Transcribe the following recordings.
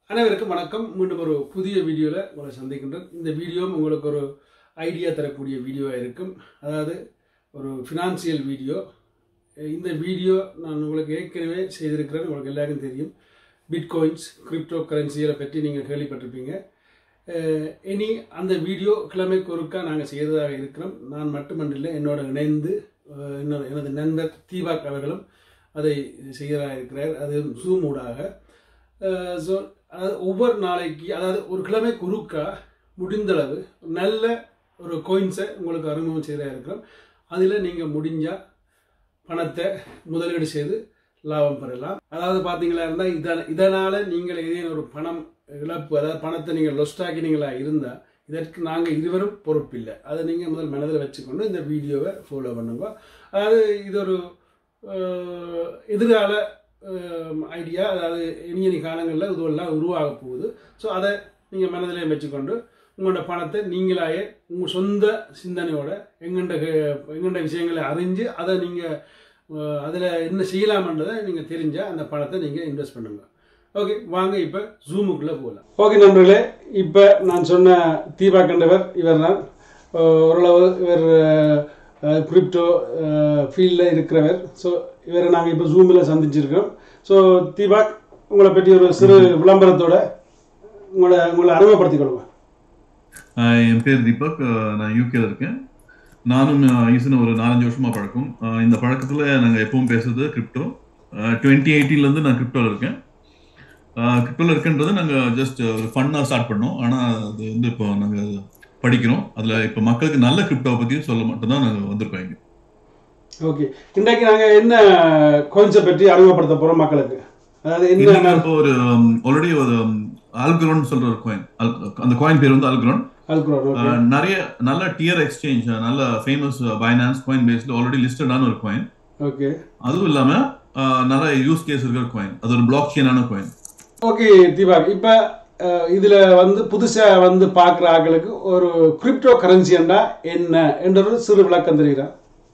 அனைவருக்கும் வணக்கம் மீண்டும் ஒரு புதிய வீடியோவில் உங்களை சந்திக்கின்றேன் இந்த வீடியோவும் உங்களுக்கு ஒரு ஐடியா தரக்கூடிய வீடியோவாக இருக்கும் அதாவது ஒரு ஃபினான்சியல் வீடியோ இந்த வீடியோ நான் உங்களுக்கு ஏற்கனவே செய்திருக்கிறேன் உங்களுக்கு எல்லாருக்கும் தெரியும் பிட்காயின்ஸ் கிரிப்டோ கரன்சிகளை பற்றி நீங்கள் கேள்விப்பட்டிருப்பீங்க அஹ் இனி அந்த வீடியோ கிழமைக்கு ஒருக்கா நாங்கள் செய்ததாக இருக்கிறோம் நான் மட்டுமன்றில்லை என்னோட இணைந்து அஹ் என்னோட எனது நண்பர் தீபாக் அவர்களும் அதை செய்கிறதாக இருக்கிறார் அது ஜூம் ஊடாக ஸோ அதாவது ஒவ்வொரு நாளைக்கு அதாவது ஒரு கிழமை குறுக்கா முடிந்தளவு நல்ல ஒரு கோயின்ஸை உங்களுக்கு அறிமுகம் செய்கிறதா இருக்கிறோம் அதில் நீங்கள் முடிஞ்சால் பணத்தை முதலீடு செய்து லாபம் பெறலாம் அதாவது பார்த்தீங்களா இருந்தால் இதன் இதனால் நீங்கள் ஏதேனும் ஒரு பணம் இழப்பு அதாவது பணத்தை நீங்கள் லொஸ்டாக்கினீங்களா இருந்தால் இதற்கு நாங்கள் இருவரும் பொறுப்பில்லை அதை நீங்கள் முதல் மனதில் வச்சுக்கொண்டு இந்த வீடியோவை ஃபாலோ பண்ணுங்க அதாவது இது ஒரு அஹ், எதிர்கால ஐடியா அதாவது இனி இனி காலங்களில் இதுவெல்லாம் உருவாக போகுது ஸோ அதை நீங்கள் மனதிலே வச்சுக்கொண்டு உங்களோட பணத்தை நீங்களாயே உங்கள் சொந்த சிந்தனையோட எங்கண்ட எங்கண்ட விஷயங்களை அறிஞ்சு அதை நீங்கள் அதில் என்ன செய்யலாமன்றதை நீங்கள் தெரிஞ்சால் அந்த பணத்தை நீங்கள் இன்வெஸ்ட் பண்ணுங்க ஓகே வாங்க இப்போ ஜூமுக்குள்ளே போகலாம் ஓகே நண்பர்களே இப்போ நான் சொன்ன தீபா கண்டவர் இவர் தான் ஓரளவு இவர் கிரிப்டோ ஃபீல்டில் இருக்கிறவர் ஸோ இவரை நாங்கள் இப்போ ஜூமில் சந்திச்சிருக்கோம் ஸோ தீபாக் உங்களை பற்றி ஒரு சிறு விளம்பரத்தோட உங்களை உங்களை அறிமுகப்படுத்திக் கொள்ளுங்க ஆஹ் என் பேர் தீபக் ஆஹ் நான் யூகேல இருக்கேன் நானும் ஈசனும் ஒரு நாலஞ்சு வருஷமா பழக்கம் ஆஹ் இந்த பழக்கத்துல நாங்க எப்பவும் பேசுறது கிரிப்டோ டுவெண்ட்டி எயிட்டீன்ல இருந்து நான் கிரிப்டோல இருக்கேன் கிரிப்டோல இருக்குன்றது நாங்க ஜஸ்ட் ஒரு ஃபன்னா ஸ்டார்ட் பண்ணோம் ஆனா அது வந்து இப்போ நாங்க படிக்கிறோம் அதுல இப்போ மக்களுக்கு நல்ல கிரிப்டோவை பத்தி சொல்ல மட்டும்தான் நாங்க வந்திருக்கோம் இங்க ஓகே இன்றைக்கு நாங்கள் என்ன கோயின்ஸை பற்றி அறிமுகப்படுத்த போகிறோம் மக்களுக்கு அதாவது இன்னைக்கு என்ன இப்போ ஒரு ஆல்ரெடி ஒரு அல்குரோன் சொல்ற ஒரு காயின் அந்த காயின் பேர் வந்து அல்குரோன் அல்குரோன் ஓகே அஹ் நிறைய நல்ல டியர் எக்ஸ்சேஞ்ச் நல்ல ஃபேமஸ் பைனான்ஸ் காயின் பேஸ்ல ஆல்ரெடி லிஸ்டடான ஒரு காயின் ஓகே அதுவும் இல்லாம அஹ் நிறைய யூஸ் கேஸ் இருக்கிற காயின் அது ஒரு பிளாக் செயினான காயின் ஓகே தீபாக் இப்போ இதில் வந்து புதுசாக வந்து பார்க்குற ஆட்களுக்கு ஒரு கிரிப்டோ கரன்சின்னா என்ன என்ற ஒரு சிறு விளக்கம் தெரியுறா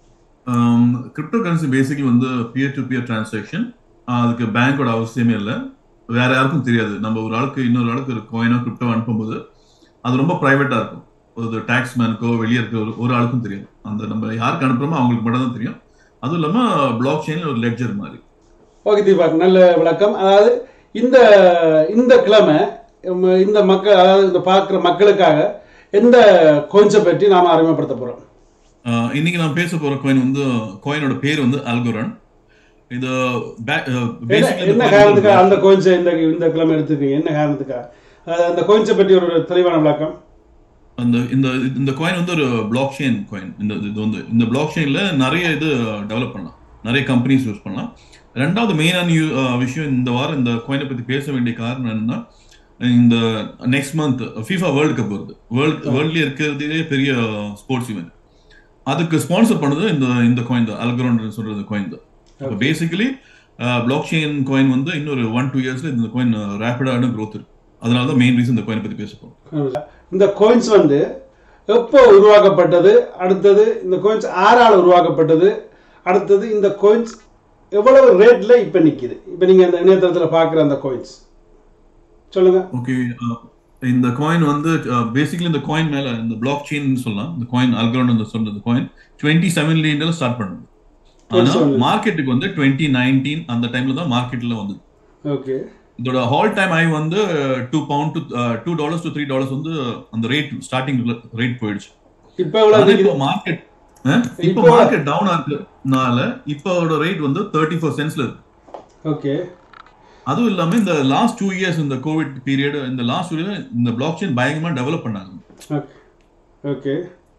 கிரிப்டோ கரன்சி பேசிக்கலி வந்து பியர் டு பியர் டிரான்சாக்ஷன் அதுக்கு பேங்கோட அவசியமே இல்லை வேற யாருக்கும் தெரியாது நம்ம ஒரு ஆளுக்கு இன்னொரு ஆளுக்கு ஒரு காயினோ கிரிப்டோ அனுப்பும்போது அது ரொம்ப ப்ரைவேட்டா இருக்கும் ஒரு டாக்ஸ் மேனுக்கோ வெளியே இருக்க ஒரு ஒரு ஆளுக்கும் தெரியாது அந்த நம்ம யாருக்கு அனுப்புறோமோ அவங்களுக்கு மட்டும் தான் தெரியும் அதுவும் இல்லாம பிளாக் செயின் ஒரு லெட்ஜர் மாதிரி ஓகே தீபாக் நல்ல விளக்கம் அதாவது இந்த இந்த கிழமை உம், இந்த மக்கள் அதாவது இந்த பார்க்குற மக்களுக்காக எந்த கோயின்ஸை பற்றி நாம் அறிமுகப்படுத்த போகிறோம் ஆஹ் இன்னைக்கு நான் பேச போற காயின் வந்து காயினோட பேர் வந்து அல்கோரன் இது ba- ஆஹ் basically இந்த என்ன coin காரணத்துக்காக வந்து- அந்த கோயின்ஸை இந்த இந்த கிழமை எடுத்துருக்கீங்க என்ன காரணத்துக்காக அதாவது அந்த கோயின்ஸை பற்றி ஒரு தெளிவான விளக்கம் அந்த இந்த இந்த காயின் வந்து ஒரு பிளாக் செயின் காயின் இந்த இது வந்து இந்த பிளாக் செயின்ல நிறைய இது டெவலப் பண்ணலாம் நிறைய கம்பெனிஸ் யூஸ் பண்ணலாம் ரெண்டாவது மெயினான விஷயம் இந்த வாரம் இந்த காயினை பத்தி பேச வேண்டிய காரணம் என்னன்னா இந்த next month FIFA world cup வருது வேர்ல்ட் வேர்ல்ட்லயே இருக்கிறதுலே பெரிய ஸ்போர்ட்ஸ் ஈவெண்ட் அதுக்கு ஸ்பான்சர் பண்ணது இந்த இந்த காயின் தான் அல்கரோன் சொல்றது காயின் தான் அப்போ பேசிக்கலி பிளாக் செயின் காயின் வந்து இன்னொரு ஒன் டூ இயர்ஸ்ல இந்த காயின் ரேப்பிடான growth இருக்கு அதனால தான் மெயின் ரீசன் இந்த காயினை பத்தி பேச போறோம் இந்த கோயின்ஸ் வந்து எப்போ உருவாக்கப்பட்டது அடுத்தது இந்த கோயின்ஸ் ஆறால் உருவாக்கப்பட்டது அடுத்தது இந்த கோயின்ஸ் எவ்வளவு ரேட்ல இப்போ நிக்குது இப்போ நீங்க இந்த இணையதளத்தில் பார்க்குற அந்த கோயின்ஸ் சொல்லுங்க ஓகே இந்த காயின் வந்து பேசிக்கலி இந்த காயின் மேல இந்த பிளாக் செயின் சொல்லலாம் இந்த காயின் அல்கரௌண்ட் சொன்ன இந்த காயின் டுவெண்ட்டி செவன்ல ஸ்டார்ட் பண்ணுது ஆனா 27. மார்க்கெட்டுக்கு வந்து டுவெண்ட்டி நைன்டீன் அந்த டைம்ல தான் மார்க்கெட்ல வந்தது ஓகே இதோட ஹால் டைம் ஐ வந்து two pound to two dollars to three dollars வந்து அந்த ரேட் ஸ்டார்டிங் ரேட் போயிடுச்சு இப்போ எவ்வளோ ஆனா நிக்குது இப்போ மார்க்கெட் இப்போ இப்போ- மார்க்கெட் டவுன் ஆகுறதுனால இப்போட ரேட் வந்து தேர்ட்டி ஃபோர் சென்ஸ்ல இருக்கு ஓகே அதுவும் இல்லாம இந்த லாஸ்ட் டூ இயர்ஸ் இந்த கோவிட் பீரியட் இந்த லாஸ்ட் டூ இயர் இந்த பிளாக் செயின் பயங்கரமா டெவலப் பண்ணாங்க ஓகே ஓகே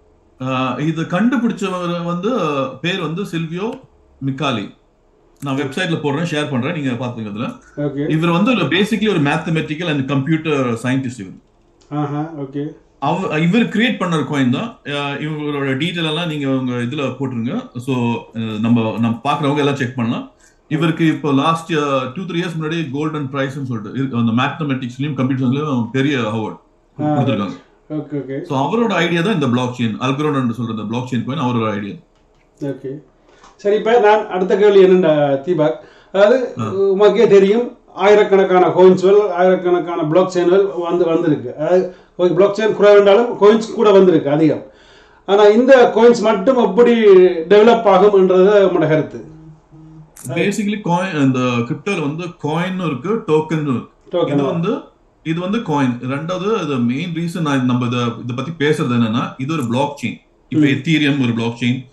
ஆஹ் இது கண்டுபிடிச்சவர் வந்து பேர் வந்து சில்வியோ மிக்காலி நான் வெப்சைட்ல போடுறேன் ஷேர் பண்றேன் நீங்க பாத்துங்க அதுல ஓகே இவர் வந்து ஒரு பேசிக்கலி ஒரு மேத்தமெட்டிக்கல் அண்ட் கம்ப்யூட்டர் சயின்டிஸ்ட் இவர் ஆஹா ஓகே அவ இவர் கிரியேட் பண்ண ஒரு காயின் தான் ஆஹ் இவங்களோட டீட்டெயில் எல்லாம் நீங்க உங்க இதுல போட்டுருங்க ஸோ நம்ம நம்ம பாக்குறவங்க எல்லாம் செக் பண்ணலாம் இவருக்கு இப்போ லாஸ்ட் டூ த்ரீ இயர்ஸ் முன்னாடி கோல்டன் பிரைஸ்னு சொல்லிட்டு இருக்கு. அந்த மேத்தமெட்டிக்ஸ்லயும் கம்ப்யூட்டர்ஸ்லயும் பெரிய அவார்ட் கொடுத்துருக்காங்க ஓகே ஓகே ஸோ அவரோட ஐடியா தான் இந்த பிளாக் செயின் அல்கரோன் சொல்ற இந்த பிளாக் செயின் காயின் அவரோட ஐடியா ஓகே சரி இப்போ நான் அடுத்த கேள்வி என்னென்ன தீபாக் அதாவது உமக்கே தெரியும் ஆயிரக்கணக்கான கோயின்ஸ்கள் ஆயிரக்கணக்கான பிளாக் செயின்கள் வந்து வந்திருக்கு அதாவது பிளாக் செயின் குறைவென்றாலும் கோயின்ஸ் கூட வந்திருக்கு அதிகம் ஆனால் இந்த கோயின்ஸ் மட்டும் எப்படி டெவலப் ஆகும் என்றது உங்களோட கருத்து பேசிக்கலி காயின் இந்த கிரிப்டோல வந்து காயின் இருக்கு டோக்கன் இருக்கு Token. இது வந்து இது வந்து காயின் ரெண்டாவது இது மெயின் ரீசன் நான் நம்ம இத இத பத்தி பேசுறது என்னன்னா இது ஒரு பிளாக் செயின் இப்போ எத்தீரியம் ஒரு block chain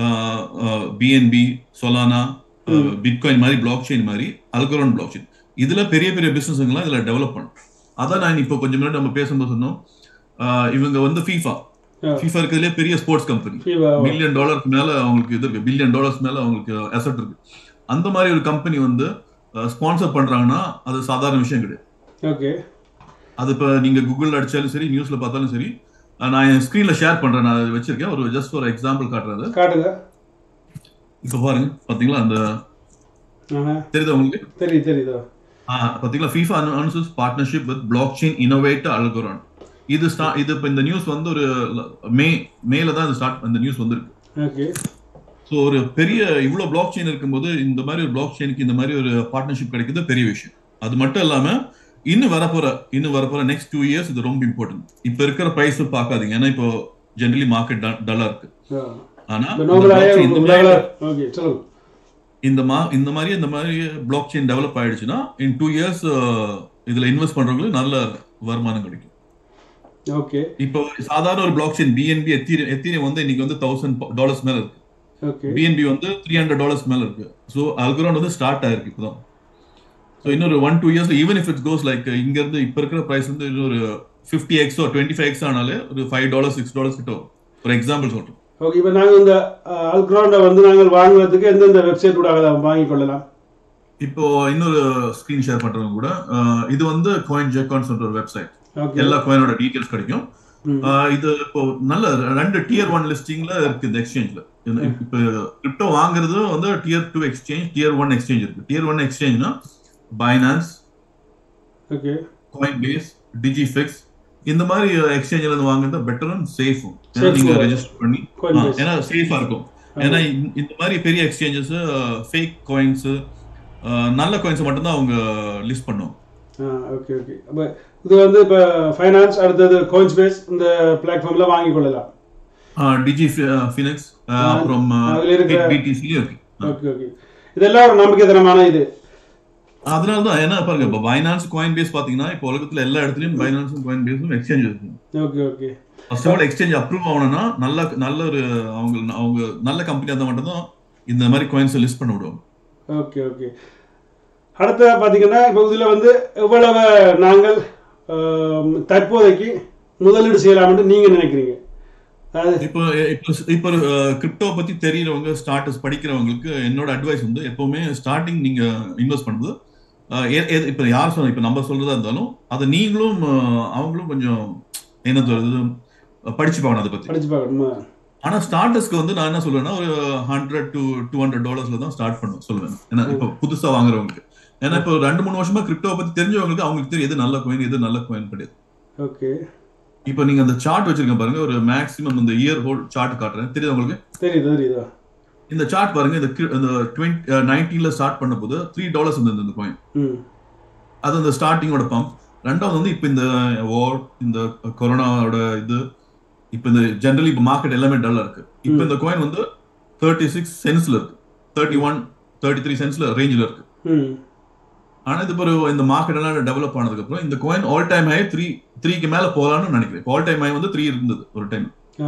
BNB Solana bitcoin மாதிரி பிளாக் செயின் மாதிரி அல்கோரான் பிளாக் செயின் இதுல பெரிய பெரிய பிசினஸ்ங்கெல்லாம் இதுல டெவலப் பண்ணும் அதான் நான் இப்போ கொஞ்சம் முன்னாடி நம்ம பேசும்போது சொன்னோம் ஆஹ் இவங்க வந்து ஃபீஃபா Yeah. ஃபீஃபா இருக்கிறதுலே பெரிய ஸ்போர்ட்ஸ் கம்பெனி FIFA. மில்லியன் டாலருக்கு மேல அவங்களுக்கு இது இருக்கு பில்லியன் டாலர்ஸ் மேல அவங்களுக்கு அசட் இருக்கு அந்த மாதிரி ஒரு கம்பெனி வந்து ஸ்பான்சர் பண்றாங்கன்னா அது சாதாரண விஷயம் கிடையாது ஓகே அது இப்போ நீங்க கூகுள்ல அடிச்சாலும் சரி நியூஸ்ல பார்த்தாலும் சரி அஹ் நான் என் ஸ்க்ரீன்ல ஷேர் பண்றேன் நான் அதை வச்சிருக்கேன் ஒரு ஜஸ்ட் ஒரு எக்ஸாம்பிள் காட்டுறது காட்டுங்க இப்போ பாருங்க பாத்தீங்களா அந்த ஆஹா தெரியுதா உங்களுக்கு தெரியுது தெரியுதோ ஆஹ் பாத்தீங்களா FIFA announces partnership with blockchain innovator Algorand இது ஸ்டா- இது இப்போ இந்த நியூஸ் வந்து ஒரு மே மேல தான் இது ஸ்டார்ட் இந்த நியூஸ் வந்திருக்கு ஓகே ஸோ ஒரு பெரிய இவ்வளோ பிளாக் செயின் இருக்கும்போது இந்த மாதிரி ஒரு பிளாக் செயினுக்கு இந்த மாதிரி ஒரு பார்ட்னர்ஷிப் கிடைக்கிறது பெரிய விஷயம் அது மட்டும் இல்லாம இன்னும் வரப்போற இன்னும் வரப்போற நெக்ஸ்ட் டூ இயர்ஸ் இது ரொம்ப இம்பார்ட்டன்ட் இப்போ இருக்கிற ப்ரைஸ் பார்க்காதீங்க ஏன்னா இப்போ ஜென்ரலி மார்க்கெட் டல்லா இருக்கு ஆனா இப்போ இந்த நோபலாயே blockchain இந்த மாதிரி ஓகே சொல்லுங்க இந்த மா இந்த மாதிரி இந்த மாதிரி பிளாக் செயின் டெவலப் ஆயிடுச்சுன்னா இன் டூ இயர்ஸ் இதுல இன்வெஸ்ட் பண்றவங்களுக்கு நல்ல வருமானம் கிடைக்கும் ஓகே இப்போ சாதாரண ஒரு block chain BNB Ethereum Ethereum வந்து இன்னைக்கு வந்து தௌசண்ட் டாலர்ஸ் மேல இருக்கு ஓகே பிஎன்பி வந்து த்ரீ ஹண்ட்ரட் டாலர்ஸ் மேல இருக்கு ஸோ அல்கரௌண்ட் வந்து ஸ்டார்ட் ஆயிருக்கு இப்போதான் ஸோ இன்னொரு one two years even if it's goes like இங்க இருந்து இப்போ இருக்கிற பிரைஸ் வந்து இன்னொரு fifty x or twenty five x ஆனாலே ஒரு ஃபைவ் டாலர் சிக்ஸ் டாலர்ஸ் கிட்ட வரும் ஒரு எக்ஸாம்பிள் சொல்றேன் ஓகே இப்போ நாங்கள் இந்த அல்க்ரௌண்டை வந்து நாங்கள் வாங்குறதுக்கு எந்தெந்த வெப்சைட் கூட வாங்கிக் கொள்ளலாம் இப்போ இன்னொரு ஸ்கிரீன் ஷேர் பண்றவங்க கூட அஹ், இது வந்து காயின் ஜெக்கான் சொல்ற ஒரு வெப்சைட் ஓகே எல்லா காயினோட டீடைல்ஸ் கிடைக்கும் ம். அஹ், இது இப்போ நல்ல ரெண்டு டியர் ஒன் லிஸ்டிங்ல இருக்கு இந்த எக்ஸ்சேஞ்ச்ல இப்போ கிரிப்டோ வாங்குறது வந்து tier two exchange tier one exchange இருக்கு டியர் ஒன் எக்ஸ்சேஞ்ச்னா பைனான்ஸ் ஓகே காயின் பேஸ் டிஜிஃபிக்ஸ் இந்த மாதிரி எக்ஸ்சேஞ்சில் இருந்து வாங்குறது பெட்டர் அண்ட் சேஃபும் Safe. நீங்க ரெஜிஸ்டர் பண்ணி Coinbase. ஆ, ஏன்னா சேஃபா இருக்கும் ஏன்னா இந்த- இந்த மாதிரி பெரிய எக்ஸ்சேஞ்சஸ் ஃபேக் காயின்ஸ் நல்ல காயின்ஸ் மட்டும்தான் அவங்க லிஸ்ட் பண்ணுவோம் ஆ ஓகே ஓகே அப்போ இது வந்து இப்போ ஃபைனான்ஸ் அடுத்தது கோயின்ஸ் பேஸ் இந்த பிளாட்ஃபார்மில் வாங்கிக் கொள்ளலாம் டிஜி ஃபினிக்ஸ் அப்புறம் அதுல இருக்க- பிடிசியும் இருக்கு ஓகே ஓகே இதெல்லாம் ஒரு நம்பிக்கைத்தனமான இது அதனால தான் என்ன பாருங்க இப்போ பைனான்ஸ் காயின் பேஸ் பாத்தீங்கன்னா இப்போ உலகத்துல எல்லா இடத்துலயும் பைனான்ஸும் காயின் பேஸும் எக்ஸ்சேஞ்ச் இருக்கு okay okay first of all exchange approve ஆகணும்னா நல்ல நல்ல ஒரு அவங்க அவங்க நல்ல கம்பெனியாக இருந்தால் மட்டும்தான் இந்த மாதிரி காயின்ஸை லிஸ்ட் பண்ண விடுவாங்க ஓகே ஓகே அடுத்த பார்த்தீங்கன்னா இப்போ இதில் வந்து எவ்வளவு நாங்கள் ஆம், தற்போதைக்கு முதலீடு செய்யலாம்னு நீங்கள் நினைக்கிறீங்க அது இப்போ இப்போ இப்போ கிரிப்டோ பத்தி தெரியறவங்க ஸ்டார்டர்ஸ் படிக்கிறவங்களுக்கு என்னோட அட்வைஸ் வந்து எப்பவுமே ஸ்டார்டிங் நீங்க இன்வெஸ்ட் பண்ணும்போது அஹ், எ- எ- இப்போ யார் சொல்ல இப்போ நம்ம சொல்றதா இருந்தாலும் அதை நீங்களும் அஹ், அவங்களும் கொஞ்சம் என்ன சொல்றது படிச்சு பார்க்கணும் அதை பத்தி படிச்சு பார்க்கணுமா ஆனா ஸ்டார்டர்ஸ்க்கு வந்து நான் என்ன சொல்லுவேன்னா ஒரு ஹண்ட்ரட் டு டூ ஹண்ட்ரட் டாலர்ஸ்ல தான் ஸ்டார்ட் பண்ணுவேன் சொல்லுவேன் ஏன்னா இப்போ புதுசா வாங்குறவங்களுக்கு ஏன்னா இப்போ ரெண்டு மூணு வருஷமா கிரிப்டோ பத்தி தெரிஞ்சவங்களுக்கு அவங்களுக்கு தெரியும் எது நல்ல கோயின் எது நல்ல கோயின் கிடையாது ஓகே இப்போ நீங்க அந்த சார்ட் வச்சிருக்கேன் பாருங்க ஒரு மேக்ஸிமம் இந்த இயர் ஹோல்ட் சார்ட் காட்டுறேன் தெரியுது உங்களுக்கு தெரியுது தெரியுதா இந்த சார்ட் பாருங்க இந்த கி- இந்த டுவெண்ட்டி நைன்டீன்ல ஸ்டார்ட் பண்ண போது த்ரீ டாலர்ஸ் இருந்தது இந்த காயின் ம் அது அந்த ஸ்டார்டிங்கோட பம்ப் ரெண்டாவது வந்து இப்போ இந்த வார் இந்த கொரோனாவோட இது இப்போ இந்த ஜென்ரலி இப்போ மார்க்கெட் எல்லாமே டல்லா இருக்கு இப்போ இந்த காயின் வந்து தேர்ட்டி சிக்ஸ் சென்ஸ்ல இருக்கு தேர்ட்டி ஒன் தேர்ட்டி த்ரீ சென்ஸ்ல ரேஞ்சில் இருக்கு ம் ஆனா இது ஒரு இந்த மார்க்கெட் எல்லாம் டெவலப் ஆனதுக்கு அப்புறம் இந்த coin all time high three த்ரீக்கு மேல போகலாம்னு நினைக்கிறேன் ஆல் டைம் ஹை வந்து த்ரீ இருந்தது ஒரு டைம் ஆ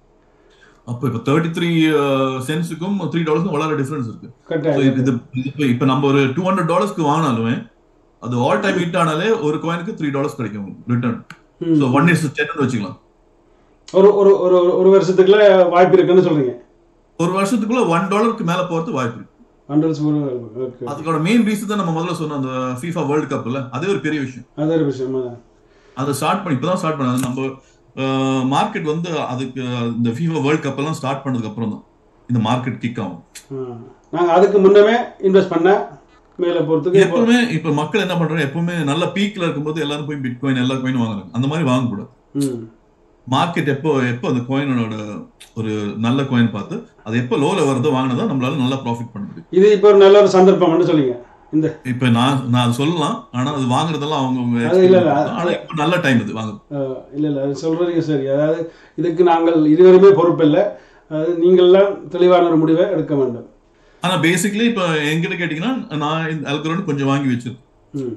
அப்போ இப்போ தேர்ட்டி த்ரீ சென்ஸுக்கும் த்ரீ டாலர்ஸ்க்கும் வளர டிஃபரன்ஸ் இருக்கு So, கரெக்டாக இது இது இப்போ இப்போ நம்ம ஒரு டூ ஹண்ட்ரட் டாலர்ஸ்க்கு வாங்கினாலுமே அது ஆல் டைம் ஹிட் ஆனாலே ஒரு காயினுக்கு த்ரீ டாலர்ஸ் கிடைக்கும் ரிட்டர்ன் ம். ஸோ ஒன் இஸ் டென் வச்சுக்கலாம் ஒரு ஒரு ஒரு ஒரு வருஷத்துக்குள்ள வாய்ப்பு இருக்குன்னு சொல்றீங்க ஒரு வருஷத்துக்குள்ள ஒன் டாலருக்கு மேல போறது வாய்ப்பு இருக்கு ஹண்ட்ரட்ஸ் ஓகே அதுக்கோட மெயின் ரீசன் தான் நம்ம முதல்ல சொன்ன அந்த FIFA வேர்ல்ட் கப்ல அதே ஒரு பெரிய விஷயம் அது ஒரு விஷயம் அதான். அதை ஸ்டார்ட் பண்ணி இப்பதான் ஸ்டார்ட் பண்ணாது நம்ம மார்க்கெட் வந்து அதுக்கு இந்த FIFA வேர்ல்ட் கப் எல்லாம் ஸ்டார்ட் பண்ணதுக்கு அப்புறம் தான் இந்த மார்க்கெட் கிக் ஆகும் ஆ. நாங்க அதுக்கு முன்னமே இன்வெஸ்ட் பண்ண மேல போறதுக்கு இப்போ- எப்பவுமே இப்ப மக்கள் என்ன பண்றாங்க எப்பவுமே நல்ல பீக்ல இருக்கும்போது எல்லாரும் போய் பிட் காயின் எல்லா காயினும் வாங்குறாங்க அந்த மாதிரி வாங்கக்கூடாது ம் மார்க்கெட் எப்போ எப்போ அந்த காயினோட ஒரு நல்ல காயின் பார்த்து அது எப்போ லோல வருதோ வாங்கினதா நம்மளால நல்லா ப்ராஃபிட் பண்ண முடியும் இது இப்போ ஒரு நல்ல ஒரு சந்தர்ப்பம்னு சொல்லிங்க இந்த இப்ப நான் நான் அது சொல்லலாம் ஆனா அது வாங்குறதெல்லாம் அவங்க அவங்க அது இல்ல, இல்ல, experience. ஆனா இப்ப நல்ல டைம் இது வாங்க அஹ், இல்ல இல்ல அது சொல்றீங்க சரி அதாவது இதுக்கு நாங்கள் இருவருமே பொறுப்பில்லை அதாவது நீங்கள்லாம் தெளிவான ஒரு முடிவை எடுக்க வேண்டும் ஆனா பேசிக்கலி இப்ப என்கிட்ட கேட்டீங்கன்னா நான் இந்த அல்கரோன் கொஞ்சம் வாங்கி வச்சிருக்கேன் ம்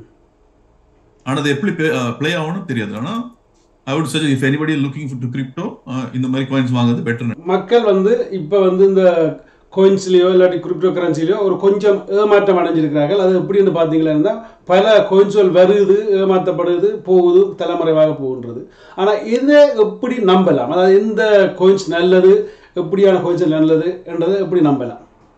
ஆனா அது எப்படி ப்ளே ஆகணும்னு தெரியாது ஆனா I would suggest if anybody looking to crypto இந்த மாதிரி காயின்ஸ் வாங்குறது பெட்டர் மக்கள் வந்து இப்போ வந்து இந்த கோயின்ஸ்லேயோ இல்லாட்டி கிரிப்டோ கரன்சிலையோ ஒரு கொஞ்சம் ஏமாற்றம் அடைஞ்சிருக்கிறார்கள் அது எப்படின்னு பார்த்தீங்கன்னா பல கோயின்ஸ்கள் வருது ஏமாற்றப்படுது போகுது தலைமறைவாக போகின்றது ஆனால் இதை எப்படி நம்பலாம் அதாவது எந்த கோயின்ஸ் நல்லது எப்படியான கோயின்ஸ் நல்லது என்றதை எப்படி நம்பலாம்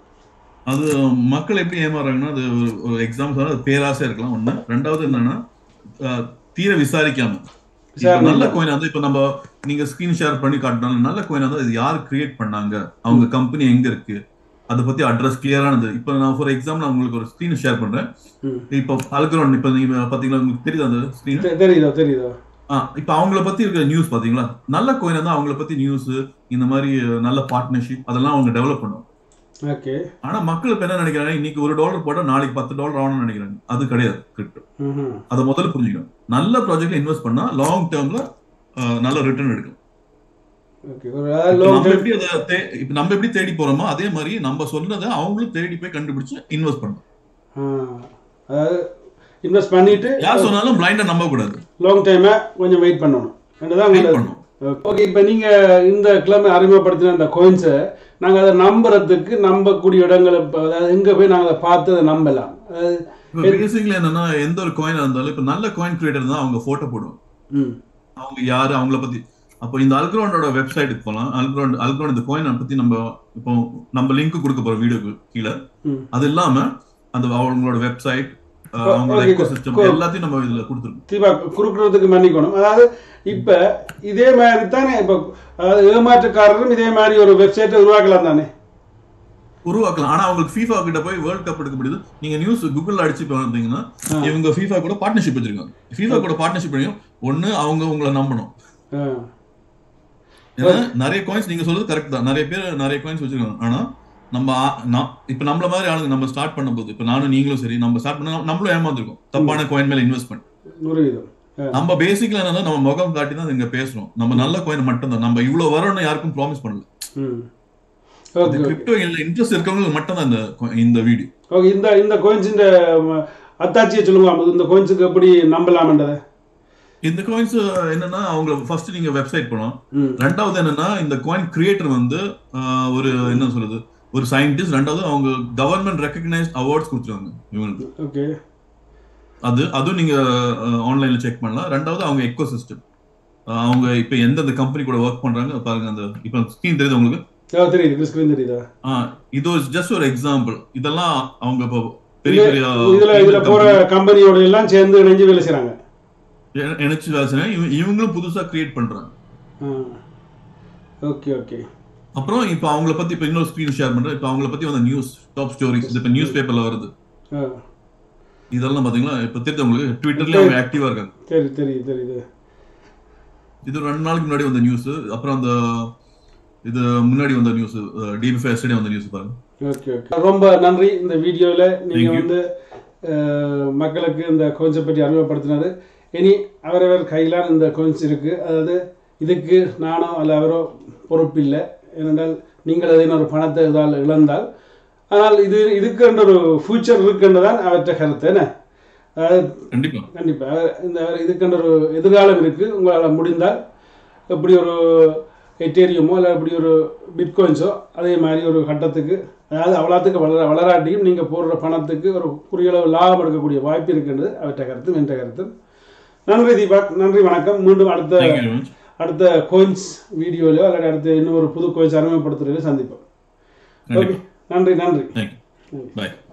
அது மக்கள் எப்படி ஏமாறாங்கன்னா அது ஒரு ஒரு எக்ஸாம்பிள் அது பேராசை இருக்கலாம் ஒண்ணு ரெண்டாவது என்னன்னா அஹ், தீர விசாரிக்காம இப்ப Share நல்ல பண்ணலாம். கோயின் வந்து இப்ப நம்ம நீங்க ஸ்கிரீன் ஷேர் பண்ணி காட்டினாலும் நல்ல கோயின் வந்து இது யார் கிரியேட் பண்ணாங்க அவங்க கம்பெனி எங்க இருக்கு அதை பத்தி அட்ரஸ் கிளியரானது இப்ப நான் ஃபார் எக்ஸாம்பிள் உங்களுக்கு ஒரு ஸ்கிரீன் ஷேர் பண்றேன் ம். இப்போ அல்கரோன் இப்ப நீங்க பாத்தீங்களா உங்களுக்கு தெரியுது அந்த ஸ்கிரீன் தெ- தெரியுதோ தெரியுதோ இப்ப அவங்கள பத்தி இருக்கிற நியூஸ் பாத்தீங்களா நல்ல கோயின் தான் அவங்கள பத்தி நியூஸ் இந்த மாதிரி நல்ல பார்ட்னர்ஷிப் அதெல்லாம் அவங்க டெவலப் பண்ணும் ஓகே ஆனா மக்கள் இப்ப என்ன நினைக்கிறாங்க இன்னைக்கு ஒரு டாலர் போட்டா நாளைக்கு பத்து டாலர் ஆகணும்னு நினைக்கிறாங்க அது கிடையாது கிரிப்டோ ம் அதை முதல்ல புரிஞ்சுக்கணும் நல்ல ப்ராஜெக்ட்ல இன்வெஸ்ட் பண்ணா லாங் டேர்ம்ல நல்ல ரிட்டர்ன் எடுக்கும் ஓகே ஒரு அதாவது இப்ப long நம்ம term- எப்படி அதை தே- இப்ப நம்ம எப்படி தேடி போறோமோ அதே மாதிரி நம்ம சொன்னதை அவங்களும் தேடி போய் கண்டுபிடிச்சு இன்வெஸ்ட் பண்ணணும் ஆ, அதாவது இன்வெஸ்ட் பண்ணிட்டு யார் சொன்னாலும் பிளைண்டா நம்ப கூடாது லாங் டைமை கொஞ்சம் வெயிட் பண்ணணும் என்றுதான் வெயிட் உங்களோட பண்ணணும் ஓகே இப்போ நீங்கள் இந்த கிழமை அறிமுகப்படுத்தின அந்த கோயின்ஸை நாங்கள் அதை நம்புறதுக்கு நம்பக்கூடிய இடங்களை இப்ப அதாவது எங்கே போய் நாங்கள் அதை பார்த்து அதை நம்பலாம் அதாவது இப்ப பேசிக்கலி என்னன்னா எந்த ஒரு காயின் இருந்தாலும் இப்ப நல்ல காயின் கிரியேட்டர் தான் அவங்க போட்டோ போடுவாங்க ம் அவங்க யாரு அவங்கள பத்தி அப்போ இந்த அல்க்ரௌண்டோட வெப்சைட்டுக்கு போகலாம் அல்க்ரௌண்ட் அல்க்ரௌண்ட் இந்த கோயினை பத்தி நம்ம இப்போ நம்ம லிங்க் கொடுக்க போறோம் வீடியோக்கு கீழே ம். அது இல்லாம அந்த அவங்களோட வெப்சைட் அவங்களோட Okay, எக்கோ சிஸ்டம் cool. எல்லாத்தையும் நம்ம இதுல கொடுத்துருக்கோம் தீபா குறுக்குறதுக்கு மன்னிக்கணும் அதாவது இப்போ இதே மாதிரி தானே இப்போ அதாவது ஏமாற்றுக்காரரும் இதே மாதிரி ஒரு வெப்சைட்டை உருவாக்கலாம் தானே உருவாக்கலாம் ஆனா அவங்களுக்கு FIFA கிட்ட போய் வேர்ல்ட் கப் எடுக்க முடியுது நீங்க நியூஸ் கூகுள்ல அடிச்சு பார்த்தீங்கன்னா ஆ. இவங்க FIFA கூட பார்ட்னர்ஷிப் வச்சிருக்காங்க FIFA கூட பார்ட்னர்ஷிப் பண்ணியும் ஒண்ணு அவங்க உங்களை நம்பணும் ஆ ஏன்னா நிறைய காயின்ஸ் நீங்க சொல்றது கரெக்ட் தான் நிறைய பேர் நிறைய காயின்ஸ் வச்சிருக்காங்க ஆனா நம்ம ஆ- நான் இப்ப நம்மள மாதிரி ஆளுங்க நம்ம ஸ்டார்ட் பண்ணும்போது இப்ப நானும் நீங்களும் சரி நம்ம ஸ்டார்ட் பண்ண நம்மளும் ஏமாந்துருக்கோம் தப்பான காயின் மேல இன்வெஸ்ட் பண்ணி நூறு வீதம் நம்ம பேசிக்கல என்னன்னா நம்ம முகம் காட்டி தான் இங்க பேசுறோம் நம்ம நல்ல காயின் மட்டும் தான் நம்ம இவ்வளவு வரும்னு யாருக்கும் ப்ராமிஸ் பண்ணல ம் இந்த ஓகே கிரிப்டோ இன்ட்ரெஸ்ட் இருக்கவங்களுக்கு மட்டும் தான் இந்த co- இந்த வீடியோ ஓகே இந்த இந்த கோயின்ஸின் அத்தாட்சியை சொல்லுங்க இந்த கோயின்ஸுக்கு எப்படி நம்பலாம்ன்றதை இந்த காயின்ஸ் என்னன்னா அவங்க ஃபர்ஸ்ட் நீங்க வெப்சைட் போனோம் ம் ரெண்டாவது என்னன்னா இந்த காயின் கிரியேட்டர் வந்து ஆஹ், ஒரு என்ன சொல்றது ஒரு சயின்டிஸ்ட் ரெண்டாவது அவங்க கவர்மெண்ட் ரெக்கக்னைஸ்ட் அவார்ட்ஸ் கொடுத்துருவாங்க இவங்களுக்கு ஓகே அது அதுவும் நீங்க ஆன்லைன்ல செக் பண்ணலாம் ரெண்டாவது அவங்க எக்கோ சிஸ்டம் அவங்க இப்ப எந்தெந்த கம்பெனி கூட ஒர்க் பண்றாங்க பாருங்க அந்த இப்ப ஸ்கிரீன் தெரியுது உங்களுக்கு ஆ தெரியுது ஸ்க்ரீன் தெரியுதா ஆஹ் இது ஒரு ஜஸ்ட் ஒரு எக்ஸாம்பிள் இதெல்லாம் அவங்க இப்போ பெரிய பெரிய இதுல இதுல போற கம்பெனியோட எல்லாம் சேர்ந்து இணைஞ்சு வேலை செய்றாங்க எ- இணைச்சு வேலை செய்றாங்க. இவ- இவங்களும் புதுசா கிரியேட் பண்றாங்க ஓகே ஓகே அப்புறம் இப்போ அவங்கள பத்தி இப்போ இன்னொரு ஸ்கிரீன் ஷேர் பண்றேன் இப்போ அவங்கள பத்தி வந்த நியூஸ் டாப் ஸ்டோரிஸ் இப்போ நியூஸ் பேப்பர்ல வருது இதெல்லாம் பாத்தீங்களா இப்போ தெரியுது உங்களுக்கு ட்விட்டர்லயே அவங்க ஆக்டிவா இருக்காங்க சரி தெரியுது தெரியுது இது ஒரு ரெண்டு நாளைக்கு முன்னாடி வந்த நியூஸ் அப்புறம் அந்த இது முன்னாடி வந்த நியூஸ் டிபி எஸ்டே வந்த நியூஸ் பாருங்க ஓகே ஓகே ரொம்ப நன்றி இந்த வீடியோவில் Thank நீங்கள் you. வந்து அஹ், மக்களுக்கு இந்த கோயின்ஸை பற்றி அறிமுகப்படுத்தினது இனி அவரவர் கையிலான இந்த கோயின்ஸ் இருக்குது அதாவது இதுக்கு நானோ அல்ல அவரோ பொறுப்பில்லை ஏனென்றால் நீங்கள் அதை ஒரு பணத்தை இதால் இழந்தால் ஆனால் இது இதுக்குன்ற ஒரு ஃபியூச்சர் இருக்குன்றதான் அவற்றை கருத்து என்ன அதாவது கண்டிப்பா கண்டிப்பாக இந்த இதுக்கென்ற ஒரு எதிர்காலம் இருக்குது உங்களால் முடிந்தால் எப்படி ஒரு எட்டேரியமோ இல்லை எப்படி ஒரு பிட்காயின்ஸோ அதே மாதிரி ஒரு கட்டத்துக்கு அதாவது அவ்வளோத்துக்கு வளர வளராட்டியும் நீங்கள் போடுற பணத்துக்கு ஒரு குறியளவு லாபம் எடுக்கக்கூடிய வாய்ப்பு இருக்கின்றது அவற்றை கருத்தும் என்ற கருத்தும் நன்றி தீபக் நன்றி வணக்கம் மீண்டும் அடுத்த தேங்க்யூ வெரி மச் அடுத்த கோயின்ஸ் வீடியோலையோ அல்லது அடுத்த இன்னும் ஒரு புது கோயின்ஸ் அறிமுகப்படுத்துறதையோ சந்திப்போம் ஓகே கண்டிப்பா நன்றி நன்றி தேங்க்யூ பாய்